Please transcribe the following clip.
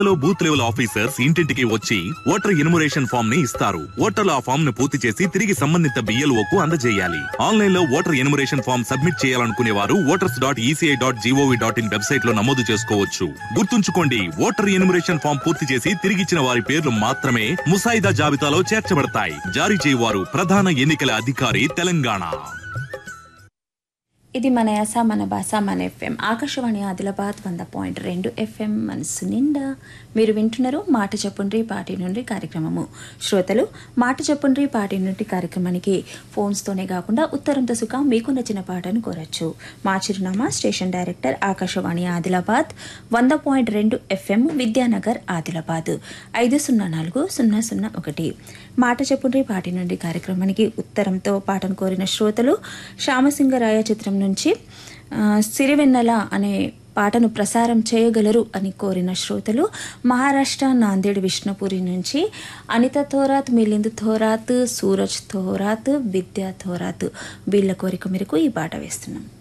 లో booth level officers ఇంటింటికి వచ్చి ఓటర్ ఎన్యుమరేషన్ ఫామ్ ని ఇస్తారు ఓటర్లు ఆ ఫామ్ ను పూర్తి చేసి తిరిగి సంబంధిత బిఎల్ఓ కు అందజేయాలి ఆన్లైన్ లో ఓటర్ ఎన్యుమరేషన్ ఫామ్ సబ్మిట్ చేయాలనుకునే వారు voters dot ECI dot gov dot in website లో నమోదు చేసుకోవచ్చు గుర్తుంచుకోండి ఓటర్ ఎన్యుమరేషన్ ఫామ్ పూర్తి చేసి తిరిగిచ్చిన వారి పేర్లు మాత్రమే ముసాయిదా జాబితాలో చేర్చబడతాయి జారీ చేయవారు ప్రధాన ఎన్నికల అధికారి తెలంగాణ ఇది మన యాస మన భాష మన ఎఫ్ఎం ఆకాశవాణి ఆదిలాబాద్ వంద పాయింట్ రెండు ఎఫ్ఎం మనసు నిండా మీరు వింటున్నారు మాట చెప్పుండ్రి పాటి నుండి కార్యక్రమము శ్రోతలు మాట చెప్పుండ్రి పాటి నుండి కార్యక్రమానికి ఫోన్స్తోనే కాకుండా ఉత్తరంతో సుఖ మీకు నచ్చిన పాటను కోరచ్చు మా చిరునామా స్టేషన్ డైరెక్టర్ ఆకాశవాణి ఆదిలాబాద్ వంద పాయింట్ రెండు ఎఫ్ఎం విద్యానగర్ ఆదిలాబాద్ ఐదు సున్నా నాలుగు సున్నా సున్నా ఒకటి మాట చెప్పుండ్రి పాటి నుండి కార్యక్రమానికి ఉత్తరంతో పాటను కోరిన శ్రోతలు శ్యామసింగరాయ చిత్రం నుంచి ఆ, సిరివెన్నెల అనే పాటను ప్రసారం చేయగలరు అని కోరిన శ్రోతలు మహారాష్ట్ర నాందేడ్ విష్ణుపురి నుంచి అనిత థోరాత్ మిలింద్ థోరాత్ సూరజ్ థోరాత్ విద్యా థోరాత్ వీళ్ళ కోరిక మేరకు ఈ పాట వేస్తున్నాం